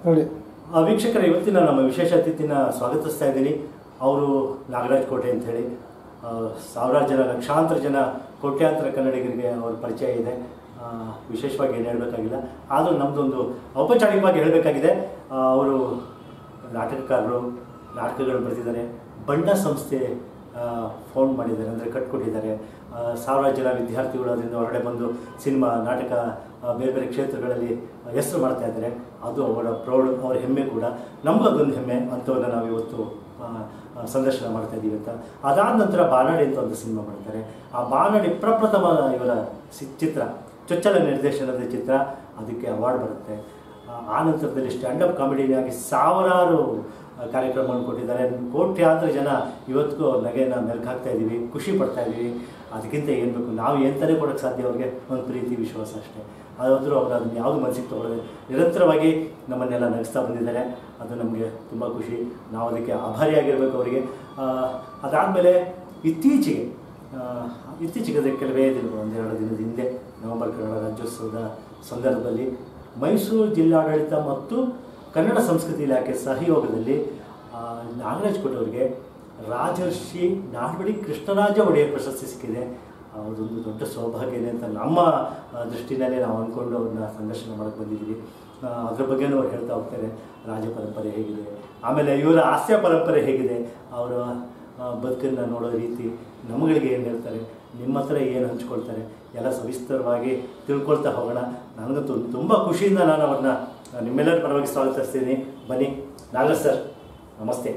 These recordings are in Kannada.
ಹೇಳಿ ಆ, ವೀಕ್ಷಕರ ಇವತ್ತಿನ ನಮ್ಮ ವಿಶೇಷ ಅತಿಥಿನ ಸ್ವಾಗತಿಸ್ತಾ ಇದ್ದೀನಿ ಅವರು ನಾಗರಾಜ್ ಕೋಟೆ ಅಂತ ಹೇಳಿ ಆ, ಸಾವಿರಾರು ಜನ ಲಕ್ಷಾಂತರ ಜನ ಕೋಟ್ಯಾಂತರ ಕನ್ನಡಿಗರಿಗೆ ಅವ್ರ ಪರಿಚಯ ಇದೆ ಆ, ವಿಶೇಷವಾಗಿ ಏನು ಹೇಳಬೇಕಾಗಿಲ್ಲ ಆದರೂ ನಮ್ಮದೊಂದು ಔಪಚಾರಿಕವಾಗಿ ಹೇಳಬೇಕಾಗಿದೆ ಅವರು ನಾಟಕಕಾರರು ನಾಟಕಗಳು ಬರೆದಿದ್ದಾರೆ ಬಣ್ಣ ಸಂಸ್ಥೆ ಫೋನ್ ಮಾಡಿದ್ದಾರೆ ಅಂದರೆ ಕಟ್ಕೊಟ್ಟಿದ್ದಾರೆ ಆ, ಸಾವಿರಾರು ಜನ ವಿದ್ಯಾರ್ಥಿಗಳು ಅದರಿಂದ ಹೊರಗಡೆ ಬಂದು ಸಿನಿಮಾ ನಾಟಕ ಆ, ಬೇರೆ ಬೇರೆ ಕ್ಷೇತ್ರಗಳಲ್ಲಿ ಹೆಸರು ಮಾಡ್ತಾ ಇದ್ದಾರೆ ಅದು ಅವರ ಪ್ರೌಢ ಅವರ ಹೆಮ್ಮೆ ಕೂಡ ನಮಗೂ ಅದೊಂದು ಹೆಮ್ಮೆ ಅಂಥವನ್ನ ನಾವು ಇವತ್ತು ಆ, ಆ, ಸಂದರ್ಶನ ಮಾಡ್ತಾ ಇದ್ದೀವಿ ಅಂತ ಅದಾದ ನಂತರ ಬಾನಾಡಿ ಅಂತ ಒಂದು ಸಿನಿಮಾ ಮಾಡ್ತಾರೆ ಆ ಬಾನಾಡಿ ಪ್ರಪ್ರಥಮ ಇವರ ಸಿ- ಚಿತ್ರ ಚೊಚ್ಚಲ ನಿರ್ದೇಶನದ ಚಿತ್ರ ಅದಕ್ಕೆ ಅವಾರ್ಡ್ ಬರುತ್ತೆ ಆ, ಆ ನಂತರದಲ್ಲಿ ಸ್ಟ್ಯಾಂಡಪ್ ಕಾಮಿಡಿಯಾಗಿ ಸಾವಿರಾರು ಆ, ಕಾರ್ಯಕ್ರಮಗಳನ್ನು ಕೊಟ್ಟಿದ್ದಾರೆ ಕೋಟ್ಯಾಂತರ ಜನ ಇವತ್ತಿಗೂ ಅವ್ರ ನಗೆನ ಮೆಲ್ಕು ಹಾಕ್ತಾ ಇದ್ದೀವಿ ಖುಷಿ ಪಡ್ತಾ ಇದ್ದೀವಿ ಅದಕ್ಕಿಂತ ಏನು ಬೇಕು ನಾವು ಎಂತಲೇ ಕೊಡೋಕ್ಕೆ ಸಾಧ್ಯ ಅವ್ರಿಗೆ ಒಂದು ಪ್ರೀತಿ ವಿಶ್ವಾಸ ಅಷ್ಟೇ ಅದಾದರೂ ಅವ್ರು ಅದನ್ನ ಯಾವುದು ಮನಸ್ಸಿಗೆ ತೊಗೊಳ್ಳದೆ ನಿರಂತರವಾಗಿ ನಮ್ಮನ್ನೆಲ್ಲ ನಗಿಸ್ತಾ ಬಂದಿದ್ದಾರೆ ಅದು ನಮಗೆ ತುಂಬ ಖುಷಿ ನಾವು ಅದಕ್ಕೆ ಆಭಾರಿಯಾಗಿರಬೇಕು ಅವರಿಗೆ ಅದಾದಮೇಲೆ ಇತ್ತೀಚೆಗೆ ಆ, ಇತ್ತೀಚೆಗೆ ಅದೇ ಕೆಲವೇ ದಿನಗಳು ಒಂದೆರಡು ದಿನದ ಹಿಂದೆ ನವೆಂಬರ್ ಕನ್ನಡ ರಾಜ್ಯೋತ್ಸವದ ಸಂದರ್ಭದಲ್ಲಿ ಮೈಸೂರು ಜಿಲ್ಲಾಡಳಿತ ಮತ್ತು ಕನ್ನಡ ಸಂಸ್ಕೃತಿ ಇಲಾಖೆ ಸಹಯೋಗದಲ್ಲಿ ಆ, ನಾಗರಾಜ್ ಕೋಟೆ ಅವರಿಗೆ ರಾಜರ್ಷಿ ನಾಲ್ವಡಿ ಕೃಷ್ಣರಾಜ ಒಡೆಯರ್ ಪ್ರಶಸ್ತಿ ಸಿಕ್ಕಿದೆ ಅದೊಂದು ದೊಡ್ಡ ಸೌಭಾಗ್ಯನೇ ಅಂತ ನಮ್ಮ ಆ, ದೃಷ್ಟಿನಲ್ಲೇ ನಾವು ಅಂದ್ಕೊಂಡು ಅವ್ರನ್ನ ಸಂದರ್ಶನ ಮಾಡಕ್ಕೆ ಬಂದಿದ್ದೀವಿ ಆ, ಅದ್ರ ಬಗ್ಗೆನೂ ಅವ್ರು ಹೇಳ್ತಾ ಹೋಗ್ತಾರೆ ರಾಜ ಪರಂಪರೆ ಹೇಗಿದೆ ಆಮೇಲೆ ಇವರ ಹಾಸ್ಯ ಪರಂಪರೆ ಹೇಗಿದೆ ಅವರ ಬದುಕನ್ನು ನೋಡೋ ರೀತಿ ನಮ್ಮಗಳಿಗೆ ಏನು ಹೇಳ್ತಾರೆ ನಿಮ್ಮ ಹತ್ರ ಏನು ಹಂಚ್ಕೊಳ್ತಾರೆ ಎಲ್ಲ ಸವಿಸ್ತರವಾಗಿ ತಿಳ್ಕೊಳ್ತಾ ಹೋಗೋಣ ನನಗಂತೂ ತುಂಬ ಖುಷಿಯಿಂದ ನಾನು ಅವ್ರನ್ನ ನಿಮ್ಮೆಲ್ಲರ ಪರವಾಗಿ ಸ್ವಾಗತಿಸ್ತೀನಿ ಬನ್ನಿ ನಾಗರಾಜ್ ಸರ್ ನಮಸ್ತೆ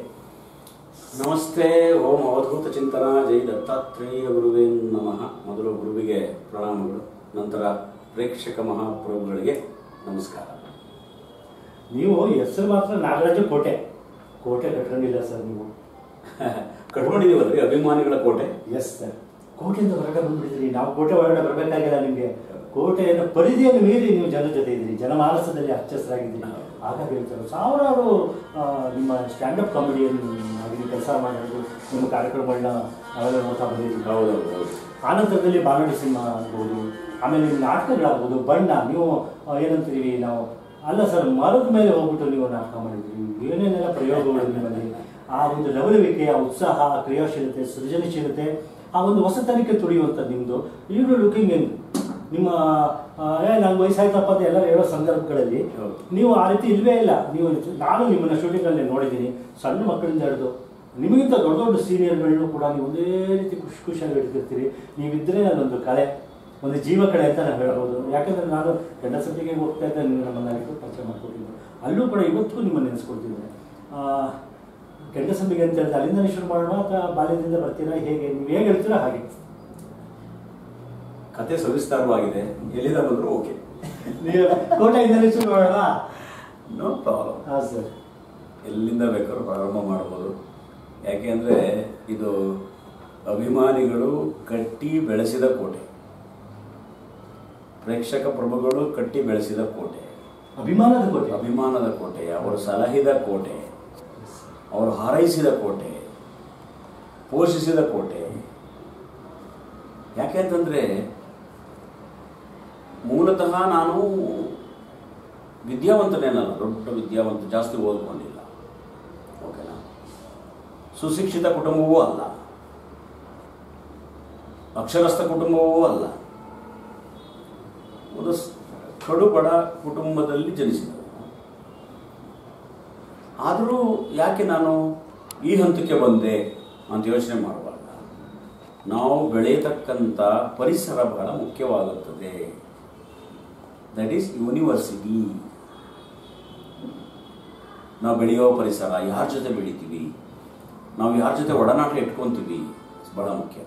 ನಮಸ್ತೆ ಓಂ ಅವಧೂತ ಚಿಂತನ ಜೈ ದತ್ತಾತ್ರೇಯ ಗುರುವೇ ನಮಃ ಮೊದಲು ಗುರುವಿಗೆ ಪ್ರಣಾಮಗಳು ನಂತರ ಪ್ರೇಕ್ಷಕ ಮಹಾಪ್ರಭುಗಳಿಗೆ ನಮಸ್ಕಾರ ನೀವು ಹೆಸರು ಮಾತ್ರ ನಾಗರಾಜ ಕೋಟೆ ಕೋಟೆ ಕಟ್ಕೊಂಡಿಲ್ಲ ಸರ್ ನೀವು ಕಟ್ಕೊಂಡಿದ್ದೀವಲ್ರಿ ಅಭಿಮಾನಿಗಳ ಕೋಟೆ ಎಸ್ ಸರ್ ಕೋಟೆಯಿಂದ ಹೊರಗಡೆ ಬಂದ್ಬಿಟ್ಟಿದ್ರಿ ನಾವು ಕೋಟೆ ಒಳಗಡೆ ಬರಬೇಕಾಗಿಲ್ಲ ನಿಮಗೆ ಕೋಟೆಯನ್ನು ಪರಿಧಿಯನ್ನು ಮೀರಿ ನೀವು ಜನರ ಜೊತೆ ಇದ್ದೀರಿ ಜನಮಾನಸದಲ್ಲಿ ಹಚ್ಚಸರಾಗಿದ್ದೀರಿ ಹಾಗಾಗಿ ಹೇಳ್ತಾರೆ ಸಾವಿರಾರು ಆ, ನಿಮ್ಮ ಸ್ಟ್ಯಾಂಡಪ್ ಕಾಮಿಡಿಯನ್ ಆಗಿ ಕೆಲಸ ಮಾಡೋದು ನಿಮ್ಮ ಕಾರ್ಯಕ್ರಮಗಳನ್ನ ನಾವೆಲ್ಲ ನೋಡ್ತಾ ಬಂದಿದ್ದೀವಿ ಹೌದೌದು ಹೌದು ಆನಂತರದಲ್ಲಿ ಬಾನುಡಿ ಸಿನಿಮಾ ಆಗ್ಬೋದು ಆಮೇಲೆ ನಿಮ್ಮ ನಾಟಕಗಳಾಗ್ಬೋದು ಬಣ್ಣ ನೀವು ಆ, ಏನಂತೀವಿ ನಾವು ಅಲ್ಲ ಸರ್ ಮರದ ಮೇಲೆ ಹೋಗ್ಬಿಟ್ಟು ನೀವು ನಾಟಕ ಮಾಡಿದ್ರಿ ಏನೇನೆಲ್ಲ ಪ್ರಯೋಗಗಳು ನಿಮ್ಮಲ್ಲಿ ಆ ಒಂದು ಲವಲವಿಕೆ ಆ ಉತ್ಸಾಹ ಆ ಕ್ರಿಯಾಶೀಲತೆ ಸೃಜನಶೀಲತೆ ಆ ಒಂದು ಹೊಸತನಕ್ಕೆ ತುಡಿಯುವಂಥದ್ದು ನಿಮ್ಮದು ಈಗಲೂ ಲುಕಿಂಗ್ ಏನು ನಿಮ್ಮ ಆ, ಏ ನಂಗೆ ವಯಸ್ಸಾಯ್ತಪ್ಪ ಅಂತ ಎಲ್ಲರೂ ಹೇಳೋ ಸಂದರ್ಭಗಳಲ್ಲಿ ಹೌದು. ನೀವು ಆ ರೀತಿ ಇಲ್ವೇ ಇಲ್ಲ ನೀವು ನಾನು ನಿಮ್ಮನ್ನ ಶೂಟಿಂಗಲ್ಲಿ ನೋಡಿದ್ದೀನಿ ಸಣ್ಣ ಮಕ್ಕಳಿಂದ ಹಿಡಿದು ನಿಮಗಿಂತ ದೊಡ್ಡ ದೊಡ್ಡ ಸೀನಿಯರ್ಗಳನ್ನು ಕೂಡ ನೀವು ಒಂದೇ ರೀತಿ ಖುಷಿ ಖುಷಿಯಾಗಿ ಹಿಡ್ತಿರ್ತೀರಿ ನೀವಿದ್ರೆ ಅದೊಂದು ಕಲೆ ಒಂದು ಜೀವ ಕಲೆ ಅಂತ ನಾವು ಹೇಳ್ಬೋದು ಯಾಕಂದ್ರೆ ನಾನು ಗಂಡ ಸಭೆಗೆ ಹೋಗ್ತಾ ಇದ್ದೆ ನೀವು ನಮ್ಮನ್ನ ಅದಕ್ಕೆ ಪರಿಚಯ ಮಾಡ್ಕೊಟ್ಟಿದ್ದು ಅಲ್ಲೂ ಕೂಡ ಇವತ್ತಿಗೂ ನಿಮ್ಮನ್ನು ನೆನೆಸ್ಕೊಳ್ತಿದ್ದೇನೆ ಗಂಡ ಸಭೆಗೆ ಅಂತ ಹೇಳಿದ್ರೆ ಅಲ್ಲಿಂದ ಶುರು ಮಾಡೋಣ ಅಥವಾ ಬಾಲ್ಯದಿಂದ ಬರ್ತೀರಾ ಹೇಗೆ ನೀವು ಹೇಗೆ ಹೇಳ್ತೀರಾ ಹಾಗೆ ಕತೆ ಸವಿಸ್ತಾರವಾಗಿದೆ ಎಲ್ಲಿಂದ ಬಂದರೂ ಓಕೆ ನೀವು ಕೋಟೆಯಿಂದಲೇ ಶುರು ಮಾಡೋಣ ನೋ ಪ್ರಾಬ್ಲಮ್ ಹಾಂ ಸರ್ ಎಲ್ಲಿಂದ ಬೇಕಾದ್ರೂ ಪ್ರಾರಂಭ ಮಾಡ್ಬೋದು ಯಾಕೆಂದರೆ ಇದು ಅಭಿಮಾನಿಗಳು ಕಟ್ಟಿ ಬೆಳೆಸಿದ ಕೋಟೆ ಪ್ರೇಕ್ಷಕ ಪ್ರಭುಗಳು ಕಟ್ಟಿ ಬೆಳೆಸಿದ ಕೋಟೆ ಅಭಿಮಾನದ ಕೋಟೆ ಅಭಿಮಾನದ ಕೋಟೆ ಅವರು ಸಲಹಿದ ಕೋಟೆ ಅವರು ಹಾರೈಸಿದ ಕೋಟೆ ಪೋಷಿಸಿದ ಕೋಟೆ ಯಾಕೆಂತಂದರೆ ಮೂಲತಃ ನಾನು ವಿದ್ಯಾವಂತನೇನಲ್ಲ ದೊಡ್ಡ ವಿದ್ಯಾವಂತ ಜಾಸ್ತಿ ಓದ್ಕೊಂಡಿಲ್ಲ ಓಕೆನಾ ಸುಶಿಕ್ಷಿತ ಕುಟುಂಬವೂ ಅಲ್ಲ ಅಕ್ಷರಸ್ಥ ಕುಟುಂಬವೂ ಅಲ್ಲ ಒಂದು ಸ್- ಕಡು ಬಡ ಕುಟುಂಬದಲ್ಲಿ ಜನಿಸಿದ ಆದರೂ ಯಾಕೆ ನಾನು ಈ ಹಂತಕ್ಕೆ ಬಂದೆ ಅಂತ ಯೋಚನೆ ಮಾಡುವಾಗ ನಾವು ಬೆಳೆಯತಕ್ಕಂಥ ಪರಿಸರ ಬಹಳ ಮುಖ್ಯವಾಗುತ್ತದೆ ದಟ್ ಈಸ್ ಯೂನಿವರ್ಸಿಟಿ ನಾವು ಬೆಳೆಯೋ ಪರಿಸರ ಯಾರ ಜೊತೆ ಬೆಳಿತೀವಿ ನಾವು ಯಾರ ಜೊತೆ ಒಡನಾಟ ಇಟ್ಕೊಂತೀವಿ ಬಹಳ ಮುಖ್ಯ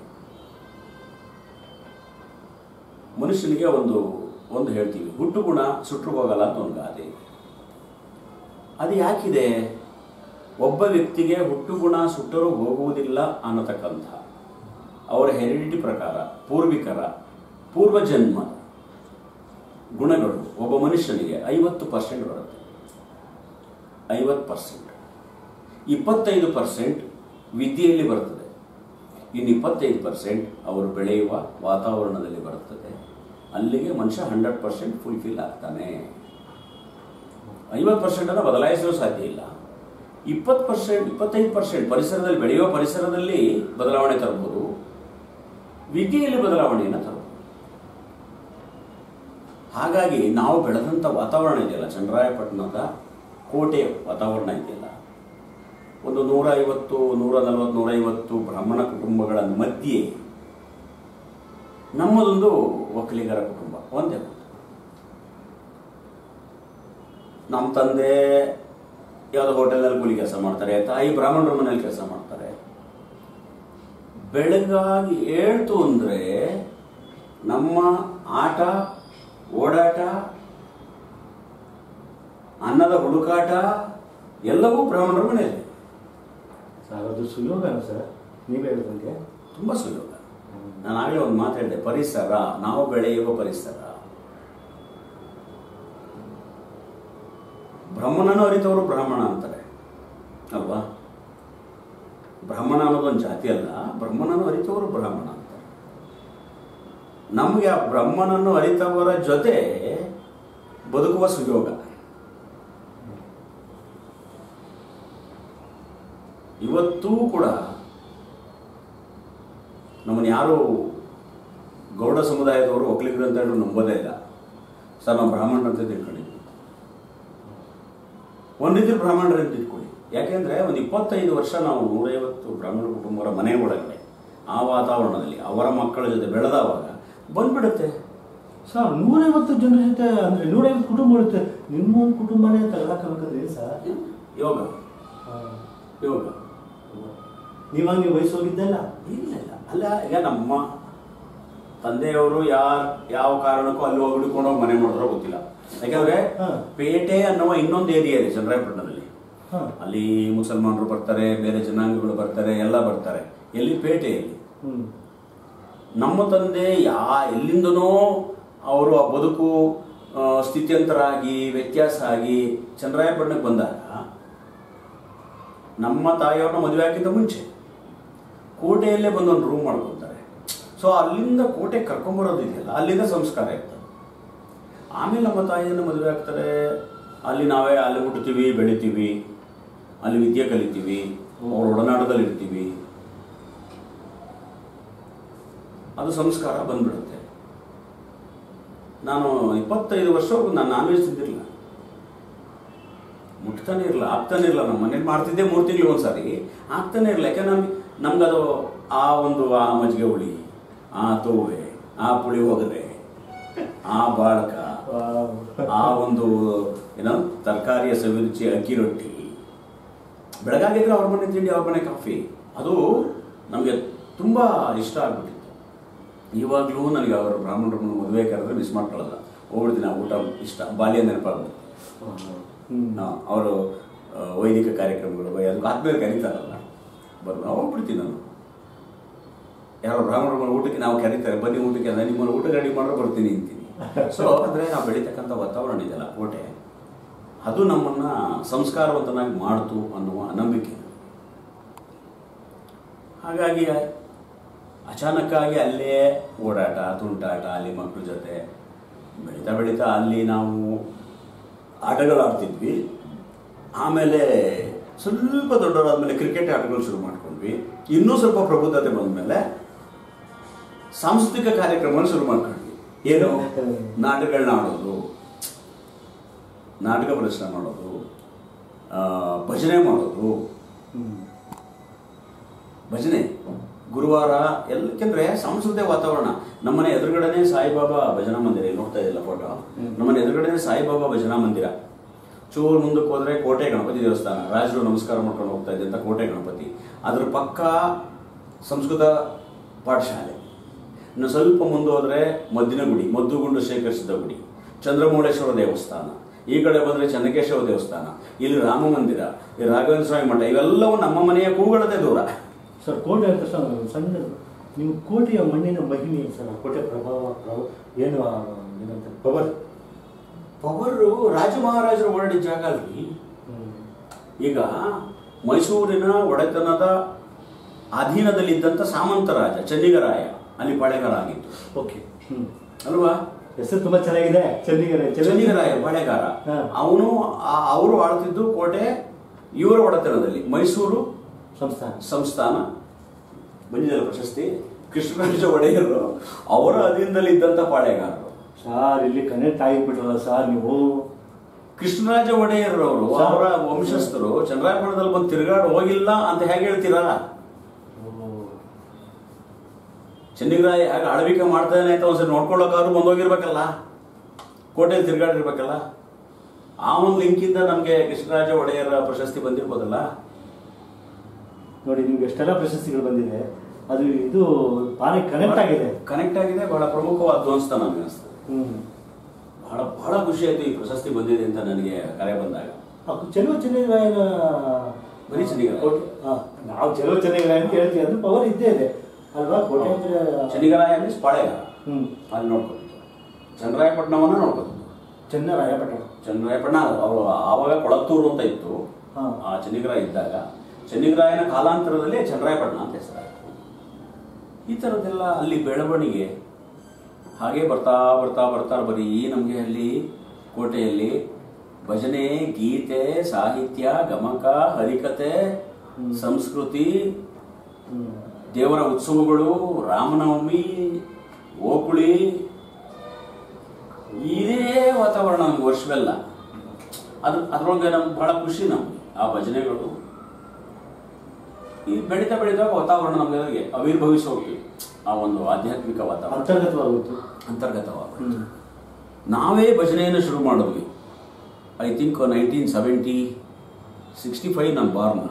ಮನುಷ್ಯನಿಗೆ ಒಂದು ಒಂದು ಹೇಳ್ತೀವಿ ಹುಟ್ಟು ಗುಣ ಸುಟ್ಟರು ಹೋಗಲ್ಲ ಅಂತ ಒಂದು ಗಾದೆ ಇದೆ. ಅದು ಯಾಕಿದೆ ಒಬ್ಬ ವ್ಯಕ್ತಿಗೆ ಹುಟ್ಟು ಗುಣ ಸುಟ್ಟರೂ ಹೋಗುವುದಿಲ್ಲ ಅನ್ನತಕ್ಕಂಥ ಅವರ ಹೆರಿಡಿಟಿ ಪ್ರಕಾರ ಪೂರ್ವಿಕರ ಪೂರ್ವಜನ್ಮದ ಗುಣಗಳು ಒಬ್ಬ ಮನುಷ್ಯನಿಗೆ ಐವತ್ತು ಪರ್ಸೆಂಟ್ ಬರುತ್ತೆ ಐವತ್ತು ಪರ್ಸೆಂಟ್ ಇಪ್ಪತ್ತೈದು ಪರ್ಸೆಂಟ್ ವಿದ್ಯೆಯಲ್ಲಿ ಬರ್ತದೆ ಇನ್ನು ಇಪ್ಪತ್ತೈದು ಪರ್ಸೆಂಟ್ ಅವರು ಬೆಳೆಯುವ ವಾತಾವರಣದಲ್ಲಿ ಬರುತ್ತದೆ ಅಲ್ಲಿಗೆ ಮನುಷ್ಯ ಹಂಡ್ರೆಡ್ ಪರ್ಸೆಂಟ್ ಫುಲ್ಫಿಲ್ ಆಗ್ತಾನೆ ಐವತ್ತು ಪರ್ಸೆಂಟನ್ನು ಬದಲಾಯಿಸಲು ಸಾಧ್ಯ ಇಲ್ಲ ಇಪ್ಪತ್ತು ಪರ್ಸೆಂಟ್ ಇಪ್ಪತ್ತೈದು ಪರ್ಸೆಂಟ್ ಪರಿಸರದಲ್ಲಿ ಬೆಳೆಯುವ ಪರಿಸರದಲ್ಲಿ ಬದಲಾವಣೆ ತರಬಹುದು ವಿದ್ಯೆಯಲ್ಲಿ ಬದಲಾವಣೆಯನ್ನು ತರಬಹುದು ಹಾಗಾಗಿ ನಾವು ಬೆಳೆದಂಥ ವಾತಾವರಣ ಇದೆಯಲ್ಲ ಚನ್ನರಾಯಪಟ್ಟಣದ ಕೋಟೆ ವಾತಾವರಣ ಇದೆಯಲ್ಲ ಒಂದು ನೂರ ಐವತ್ತು ನೂರ ನಲವತ್ತು ನೂರ ಐವತ್ತು ಬ್ರಾಹ್ಮಣ ಕುಟುಂಬಗಳ ಮಧ್ಯೆ ನಮ್ಮದೊಂದು ಒಕ್ಕಲಿಗರ ಕುಟುಂಬ ಒಂದೇ ಒಂದು. ನಮ್ಮ ತಂದೆ ಯಾವುದೋ ಹೋಟೆಲ್ನಲ್ಲಿ ಕೂಲಿ ಕೆಲಸ ಮಾಡ್ತಾರೆ ತಾಯಿ ಬ್ರಾಹ್ಮಣರ ಮನೇಲಿ ಕೆಲಸ ಮಾಡ್ತಾರೆ ಬೆಳಗಾಗಿ ಹೇಳ್ತು ಅಂದರೆ ನಮ್ಮ ಆಟ ಓಡಾಟ ಅನ್ನದ ಹುಡುಕಾಟ ಎಲ್ಲವೂ ಬ್ರಾಹ್ಮಣರ ಮನೆಯಲ್ಲಿ ಸರ್ ಅದು ಸುಯೋಗನ ಸರ್ ನೀವು ಹೇಳಿದಂಗೆ ತುಂಬ ಸುಲಭ ನಾನು ಆಗಲೇ ಒಂದು ಮಾತು ಹೇಳಿದೆ ಪರಿಸರ ನಾವು ಬೆಳೆಯುವ ಪರಿಸರ ಬ್ರಹ್ಮನನ್ನು ಅರಿತವರು ಬ್ರಾಹ್ಮಣ ಅಂತಾರೆ ಅಲ್ವಾ ಬ್ರಾಹ್ಮಣ ಅನ್ನೋದೊಂದು ಜಾತಿ ಅಲ್ಲ ಬ್ರಹ್ಮನನ್ನು ಅರಿತವರು ಬ್ರಾಹ್ಮಣ ಅಂತಾರೆ ನಮಗೆ ಆ ಬ್ರಹ್ಮನನ್ನು ಅರಿತವರ ಜೊತೆ ಬದುಕುವ ಸುಯೋಗ ಇವತ್ತೂ ಕೂಡ ನಮ್ಮನ್ನು ಯಾರು ಗೌಡ ಸಮುದಾಯದವರು ಒಕ್ಕಲಿಗರು ಅಂತ ಹೇಳಿ ನಂಬೋದೇ ಇಲ್ಲ ಸರ್ ನಾವು ಬ್ರಾಹ್ಮಣರು ಅಂತ ತಿಳ್ಕೊಂಡಿದ್ವಿ ಒಂದು ರೀತಿ ಬ್ರಾಹ್ಮಣರು ಅಂತ ತಿಳ್ಕೊಳ್ಳಿ ಯಾಕೆಂದ್ರೆ ಒಂದು ಇಪ್ಪತ್ತೈದು ವರ್ಷ ನಾವು ನೂರೈವತ್ತು ಬ್ರಾಹ್ಮಣ ಕುಟುಂಬರ ಮನೆ ಒಳಗಡೆ ಆ ವಾತಾವರಣದಲ್ಲಿ ಅವರ ಮಕ್ಕಳ ಜೊತೆ ಬೆಳೆದವಾಗ ಬಂದ್ಬಿಡುತ್ತೆ ಸರ್ ನೂರೈವತ್ತು ಜನರ ಜೊತೆ ಅಂದ್ರೆ ನೂರೈವತ್ತು ಕುಟುಂಬ ಇರುತ್ತೆ ನಿಮ್ಮೊಂದು ಕುಟುಂಬನೇ ತಗೊಳಕ್ಕಾಗತ್ತೆ ಸರ್ ಯೋಗ ಯೋಗ ನೀವಾಗ ನೀವು ವಯಸ್ಸು ಹೋಗಿದ್ದಲ್ಲ ಇಲ್ಲ ಇಲ್ಲ ಅಲ್ಲ ಈಗ ನಮ್ಮ ತಂದೆಯವರು ಯಾರ್ ಯಾವ ಕಾರಣಕ್ಕೂ ಅಲ್ಲಿ ಹೋಗಿ ಹುಡುಕೊಂಡು ಹೋಗಿ ಮನೆ ಮಾಡಿದ್ರೋ ಗೊತ್ತಿಲ್ಲ ಯಾಕಂದ್ರೆ ಹಾ. ಪೇಟೆ ಅನ್ನುವ ಇನ್ನೊಂದು ಏರಿಯಾ ಇದೆ ಚಂದ್ರಾಯಪಟ್ಟಣದಲ್ಲಿ ಹಾಂ ಅಲ್ಲಿ ಮುಸಲ್ಮಾನರು ಬರ್ತಾರೆ ಬೇರೆ ಜನಾಂಗಗಳು ಬರ್ತಾರೆ ಎಲ್ಲ ಬರ್ತಾರೆ ಎಲ್ಲಿ ಪೇಟೆಯಲ್ಲಿ ಹ್ಞೂ ನಮ್ಮ ತಂದೆ ಯಾ ಎಲ್ಲಿಂದನೋ ಅವರು ಆ ಬದುಕು ಆ, ಸ್ಥಿತ್ಯಂತರಾಗಿ ವ್ಯತ್ಯಾಸ ಆಗಿ ಚಂದ್ರಾಯಪಟ್ಟಣಕ್ಕೆ ಬಂದಾಗ ನಮ್ಮ ತಾಯಿಯವ್ರನ್ನ ಮದುವೆ ಆಗಿಂತ ಮುಂಚೆ ಕೋಟೆಯಲ್ಲೇ ಬಂದು ಒಂದು ರೂಮ್ ಮಾಡ್ಕೊತಾರೆ ಸೊ ಅಲ್ಲಿಂದ ಕೋಟೆ ಕರ್ಕೊಂಬರೋದಿದೆಯಲ್ಲ ಅಲ್ಲಿಂದ ಸಂಸ್ಕಾರ ಇರ್ತದೆ ಆಮೇಲೆ ನಮ್ಮ ತಾಯಿಯನ್ನು ಮದುವೆ ಆಗ್ತಾರೆ ಅಲ್ಲಿ ನಾವೇ ಅಲ್ಲಿ ಹುಟ್ಟುತ್ತೀವಿ ಬೆಳಿತೀವಿ ಅಲ್ಲಿ ವಿದ್ಯೆ ಕಲಿತೀವಿ ಅವ್ರ ಒಡನಾಟದಲ್ಲಿ ಇರ್ತೀವಿ ಅದು ಸಂಸ್ಕಾರ ಬಂದ್ಬಿಡುತ್ತೆ ನಾನು ಇಪ್ಪತ್ತೈದು ವರ್ಷವರೆಗೂ ನಾನು ನಾನ್ ವೆಜ್ ತಿಂದಿರಲಿಲ್ಲ ಮುಟ್ತಾನೆ ಇರಲಿಲ್ಲ ಆಗ್ತಾನೆ ಇರಲಿಲ್ಲ ನಮ್ಮ ಮನೇಲಿ ಮಾಡ್ತಿದ್ದೆ ಮೂರು ತಿಂಗಳು ಒಂದ್ಸಾರಿ ಆಗ್ತಾನೆ ಇರಲಿಲ್ಲ ಯಾಕಂದ್ರೆ ನಮ್ಗೆ ನಮ್ಗದು ಆ ಒಂದು ಆ ಮಜ್ಜಿಗೆ ಹುಳಿ ಆ ತೋವೆ ಆ ಪುಳಿ ಹೋಗದೆ ಆ ಬಾಳಕ ಆ ಒಂದು ಏನೋ ತರಕಾರಿಯ ಸವಿರುಚಿ ಅಕ್ಕಿ ರೊಟ್ಟಿ ಬೆಳಗಾಗಿದ್ರೆ ಅವ್ರ ಮನೆ ತಿಂಡಿ ಅವ್ರ ಮನೆ ಕಾಫಿ ಅದು ನಮಗೆ ತುಂಬ ಇಷ್ಟ ಆಗ್ಬಿಟ್ಟಿತ್ತು ಇವಾಗಲೂ ನನಗೆ ಅವರ ಬ್ರಾಹ್ಮಣರ ಮದುವೆ ಕರೆದ್ರೆ ಮಿಸ್ ಮಾಡ್ಕೊಳ್ಳಲ್ಲ ಹೋಗ್ಬಿಡ್ತೀನಿ ಆ ಊಟ ಇಷ್ಟ ಬಾಲ್ಯ ನೆನಪಾಗ್ಬಿಡುತ್ತೆ ಹ್ಞೂ ಅವರು ವೈದಿಕ ಕಾರ್ಯಕ್ರಮಗಳು ಬೈ ಅದಕ್ಕೆ ಆದ್ಮೇಲೆ ಕರೀತಾರಲ್ಲ ಬರ್ ಹೋಗ್ಬಿಡ್ತೀನಿ ನಾನು ಯಾರೋ ಬ್ರಾಹ್ಮಣರ ಮನೆ ಊಟಕ್ಕೆ ನಾವು ಕರೀತಾರೆ ಬನ್ನಿ ಊಟಕ್ಕೆ ಅಂದ್ರೆ ನಿಮ್ಮನ್ನು ಊಟ ರೆಡಿ ಮಾಡೋ ಬರ್ತೀನಿ ಅಂತೀನಿ ಸೊ ಅಂದರೆ ನಾವು ಬೆಳೀತಕ್ಕಂಥ ವಾತಾವರಣ ಇದೆಯಲ್ಲ ಕೋಟೆ ಅದು ನಮ್ಮನ್ನ ಸಂಸ್ಕಾರವಂತನಾಗಿ ಮಾಡ್ತು ಅನ್ನುವ ನಂಬಿಕೆ ಹಾಗಾಗಿ ಅಚಾನಕ್ಕಾಗಿ ಅಲ್ಲೇ ಓಡಾಟ ತುಂಟಾಟ ಅಲ್ಲಿ ಮಕ್ಕಳ ಜೊತೆ ಬೆಳೀತಾ ಬೆಳೀತಾ ಅಲ್ಲಿ ನಾವು ಆಟಗಳು ಆಡ್ತಿದ್ವಿ ಆಮೇಲೆ ಸ್ವಲ್ಪ ದೊಡ್ಡವರಾದ್ಮೇಲೆ ಕ್ರಿಕೆಟ್ ಆಟಗಳು ಶುರು ಮಾಡ್ಕೊಂಡ್ವಿ ಇನ್ನೂ ಸ್ವಲ್ಪ ಪ್ರಬುದ್ಧತೆ ಬಂದಮೇಲೆ ಸಾಂಸ್ಕೃತಿಕ ಕಾರ್ಯಕ್ರಮಗಳು ಶುರು ಮಾಡ್ಕೊಂಡ್ವಿ ಏನು ನಾಟಕಗಳನ್ನ ಆಡೋದು ನಾಟಕ ಪ್ರದರ್ಶನ ಮಾಡೋದು ಆ, ಭಜನೆ ಮಾಡೋದು ಭಜನೆ ಗುರುವಾರ ಎಲ್ಲಕ್ಕೆಂದ್ರೆ ಸಾಂಸ್ಕೃತಿಕ ವಾತಾವರಣ ನಮ್ಮನೆ ಎದುರುಗಡೆನೆ ಸಾಯಿಬಾಬಾ ಭಜನಾ ಮಂದಿರ ಇಲ್ಲಿ ನೋಡ್ತಾ ಇದ್ದಿಲ್ಲ ಫೋಟೋ ನಮ್ಮನೆ ಎದುರುಗಡೆನೆ ಸಾಯಿಬಾಬಾ ಭಜನಾ ಮಂದಿರ ಚೂರು ಮುಂದಕ್ಕೆ ಹೋದ್ರೆ ಕೋಟೆ ಗಣಪತಿ ದೇವಸ್ಥಾನ ರಾಜರು ನಮಸ್ಕಾರ ಮಾಡ್ಕೊಂಡು ಹೋಗ್ತಾ ಇದ್ದಂಥ ಕೋಟೆ ಗಣಪತಿ ಅದ್ರ ಪಕ್ಕ ಸಂಸ್ಕೃತ ಪಾಠಶಾಲೆ ಇನ್ನು ಸ್ವಲ್ಪ ಮುಂದೆ ಹೋದ್ರೆ ಮದ್ದಿನ ಗುಡಿ ಮದ್ದುಗುಂಡು ಶೇಖರಿಸಿದ ಗುಡಿ ಚಂದ್ರಮೌಳೇಶ್ವರ ದೇವಸ್ಥಾನ ಈ ಕಡೆ ಬಂದ್ರೆ ಚನ್ನಕೇಶವ ದೇವಸ್ಥಾನ ಇಲ್ಲಿ ರಾಮ ಮಂದಿರ ಈ ರಾಘವೇಂದ್ರ ಸ್ವಾಮಿ ಮಠ ಇವೆಲ್ಲವೂ ನಮ್ಮ ಮನೆಯ ಕೂಗಳದೇ ದೂರ ಸರ್ ಕೋಟೆ ಅಂತ ಸರ್ ಸಣ್ಣ ನೀವು ಕೋಟೆಯ ಮಣ್ಣಿನ ಮಹಿಮೆ ಏನು ಸರ್ ಆ ಕೋಟೆ ಪ್ರಭಾವ ಪ್ರಭಾವ ಏನು ಆ, ಏನಂತ ಪವರ್ ಪವರು ರಾಜ ಮಹಾರಾಜರು ಓಡಾಡಿದ ಜಾಗ ಅಲ್ಲಿ ಈಗ ಮೈಸೂರಿನ ಒಡೆತನದ ಅಧೀನದಲ್ಲಿದ್ದಂಥ ಸಾಮಂತ ರಾಜ ಚನ್ನಿಗರಾಯ ಅಲ್ಲಿ ಪಾಳೆಗಾರ ಆಗಿತ್ತು ಓಕೆ ಹ್ಞೂ ಅಲ್ವಾ ಹೆಸರು ತುಂಬಾ ಚೆನ್ನಾಗಿದೆ ಚೆನ್ನಿಗರ ಚೆನ್ನಿಗರಾಯ ಪಾಳೆಗಾರ ಹಾ. ಅವನು ಅವರು ಆಳ್ತಿದ್ದು ಕೋಟೆ ಇವರ ಒಡೆತನದಲ್ಲಿ ಮೈಸೂರು ಸಂಸ್ಥಾನ ಸಂಸ್ಥಾನ ಬಂದಿದ್ದಲ್ಲ ಪ್ರಶಸ್ತಿ ಕೃಷ್ಣರಾಜ ಒಡೆಯರು ಅವರ ಅಧೀನದಲ್ಲಿ ಇದ್ದಂತ ಪಾಳೆಗಾರರು ಸಾರ್ ಇಲ್ಲಿ ಕನೆಕ್ಟ್ ಆಗಿಬಿಟ್ರಲ್ಲ ಸಾರ್ ನೀವು ಕೃಷ್ಣರಾಜ ಒಡೆಯರ್ ಅವರು ಸರ್. ಅವರ ವಂಶಸ್ಥರು ಚಂದ್ರಾಯಪಟ್ಟಣದಲ್ಲಿ ಬಂದು ತಿರುಗಾಡ್ ಹೋಗಿಲ್ಲ ಅಂತ ಹೇಗೆ ಹೇಳ್ತೀರಾ ಚೆನ್ನಿಗರಾಯ ಹೇಗೆ ಆಳ್ವಿಕೆ ಮಾಡ್ತಾನೆ ಅಂತ ಒಂದ್ಸರಿ ನೋಡ್ಕೊಳ್ಳೋಕಾದ್ರೂ ಬಂದೋಗಿರ್ಬೇಕಲ್ಲ ಕೋಟೆಯಲ್ಲಿ ತಿರುಗಾಡಿರ್ಬೇಕಲ್ಲ ಆ ಒಂದು ಲಿಂಕಿಂದ ನಮಗೆ ಕೃಷ್ಣರಾಜ ಒಡೆಯರ ಪ್ರಶಸ್ತಿ ಬಂದಿರ್ಬೋದಲ್ಲ ನೋಡಿ ನಿಮ್ಗೆ ಎಷ್ಟೆಲ್ಲ ಪ್ರಶಸ್ತಿಗಳು ಬಂದಿದೆ ಅದು ಇದು ಭಾರಿ ಕನೆಕ್ಟ್ ಆಗಿದೆ ಕನೆಕ್ಟ್ ಆಗಿದೆ ಬಹಳ ಪ್ರಮುಖವಾದ್ದು ಅನ್ಸ್ತಾ ನನಗೆ ಅನಿಸ್ತದೆ ಹ್ಮ್ ಬಹಳ ಬಹಳ ಖುಷಿ ಆಯ್ತು ಈ ಪ್ರಶಸ್ತಿ ಬಂದಿದೆ ಅಂತ ನನಗೆ ಕರೆ ಬಂದಾಗ ಆ ಚೆಲುವ ಚೆನ್ನೈರಾಯನ ಬರೀ ಚೆನ್ನಿಗರಾಯ. ಕೋಟೆ- ಆ, ನಾವು ಚೆಲುವ ಚೆನ್ನೈರಾಯ ಅಂತ ಹೇಳ್ತೀವಿ ಅದು ಪವರ್ ಇದ್ದೇ ಇದೆ ಅಲ್ವಾ ಕೋಟೆ ಅಂದ್ರೆ ಚೆನ್ನಿಗರಾಯ ಅಂದ್ರೆ ಪಾಳೆಗಾರ ಹ್ಮ್ ಅಲ್ಲಿ ನೋಡ್ಕೊತಿದ್ದು ಚಂದ್ರಾಯಪಟ್ಟಣವನ್ನ ನೋಡ್ಕೊತಿದ್ದು ಚೆನ್ನರಾಯಪಟ್ಟಣ ಚನ್ನರಾಯಪಟ್ಟಣ ಅವರು ಆವಾಗ ಕೊಳತ್ತೂರು ಅಂತ ಇತ್ತು ಹಾ. ಆ ಚೆನ್ನಿಗರಾಯ ಇದ್ದಾಗ ಚೆನ್ನಿಗರಾಯನ ಕಾಲಾಂತರದಲ್ಲಿ ಚನ್ನರಾಯಪಟ್ಟಣ ಅಂತ ಹೆಸರಾಯಿತು ಈ ಥರದ್ದೆಲ್ಲ ಅಲ್ಲಿ ಬೆಳವಣಿಗೆ ಹಾಗೆ ಬರ್ತಾ ಬರ್ತಾ ಬರ್ತಾ ಬರೀ ನಮಗೆ ಅಲ್ಲಿ ಕೋಟೆಯಲ್ಲಿ ಭಜನೆ ಗೀತೆ ಸಾಹಿತ್ಯ ಗಮಕ ಹರಿಕತೆ ಹ್ಮ್. ಸಂಸ್ಕೃತಿ ಹ್ಮ್ ದೇವರ ಉತ್ಸವಗಳು ರಾಮನವಮಿ ಓಕುಳಿ ಇದೇ ವಾತಾವರಣ ನಮ್ಗೆ ವರ್ಷವೆಲ್ಲ ಅದು ಅದ್ರೊಳಗೆ ನಮ್ಗೆ ಬಹಳ ಖುಷಿ ನಮ್ಗೆ ಆ ಭಜನೆಗಳು ಈ ಬೆಳೀತಾ ಬೆಳೀತಾ ವಾತಾವರಣ ನಮಗೆ ಅವಿರ್ಭವಿಸಿ ಹೋಗ್ತೀವಿ ಆ ಒಂದು ಆಧ್ಯಾತ್ಮಿಕ ವಾತಾವರಣ ಅಂತರ್ಗತವಾಗುತ್ತೆ ಅಂತರ್ಗತವಾಗ ಹ್ಮ್ ನಾವೇ ಭಜನೆಯನ್ನು ಶುರು ಮಾಡಿದ್ವಿ I think nineteen seventy sixty five ನಾನು born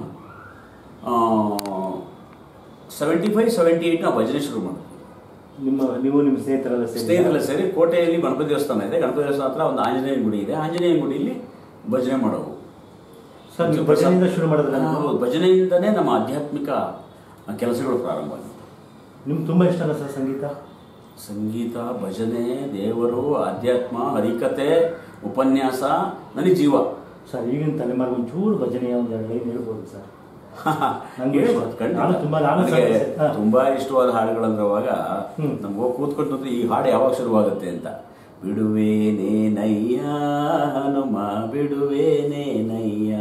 seventy five seventy eight ನಾವು ಭಜನೆ ಶುರು ಮಾಡಿದ್ವಿ ನಿಮ್ಮ ನೀವು ನಿಮ್ಮ ಸ್ನೇಹಿತರೆಲ್ಲ ಸೇರಿ ಸ್ನೇಹಿತರೆಲ್ಲ ಸೇರಿ ಕೋಟೆಯಲ್ಲಿ ಗಣಪತಿ ದೇವಸ್ಥಾನ ಇದೆ ಗಣಪತಿ ದೇವಸ್ಥಾನ ಹತ್ರ ಒಂದು ಆಂಜನೇಯ ಗುಡಿ ಇದೆ ಆಂಜನೇಯ ಗುಡಿಯಲ್ಲಿ ಭಜನೆ ಮಾಡೋವು ಸರ್ ನೀವು ಭಜನೆಯಿಂದ ಶುರು ಮಾಡಿದ್ರೆ ಹೌದು, ಭಜನೆಯಿಂದನೇ ನಮ್ಮ ಆಧ್ಯಾತ್ಮಿಕ ಕೆಲಸಗಳು ಪ್ರಾರಂಭ ಆಗಿದೆ ನಿಮ್ಗೆ ತುಂಬಾ ಇಷ್ಟನಾ ಸರ್ ಸಂಗೀತ ಸಂಗೀತ ಭಜನೆ ದೇವರು ಆಧ್ಯಾತ್ಮ ಹರಿಕತೆ ಉಪನ್ಯಾಸ ನನಗೆ ಜೀವ ಸರ್ ಈಗಿನ ತಲೆಮಾರಿಗೆ ಒಂಚೂರು ಭಜನೆಯ ಒಂದು ಎರಡು ಲೈನ್ ಹೇಳ್ಬೋದು ಸರ್ ನಂಗೆ ಇಷ್ಟ. ಹೇಳ್ಬೋದು, ಖಂಡಿತ. ನಾನು ತುಂಬಾ- ನಾನು ನನಗೆ ಸಹ- ಹಾ. ತುಂಬಾ ಇಷ್ಟವಾದ ಹಾಡುಗಳಂದ್ರವಾಗ ಹ್ಮ್. ನಮ್ಗೆ ಹೋಗಿ ಕೂತ್ಕೊಂಡು ಈ ಹಾಡು ಯಾವಾಗ ಶುರುವಾಗುತ್ತೆ ಅಂತ ಬಿಡುವೇನೆ ನಯ್ಯ ಹನುಮ ಬಿಡುವೇನೆ ನಯ್ಯ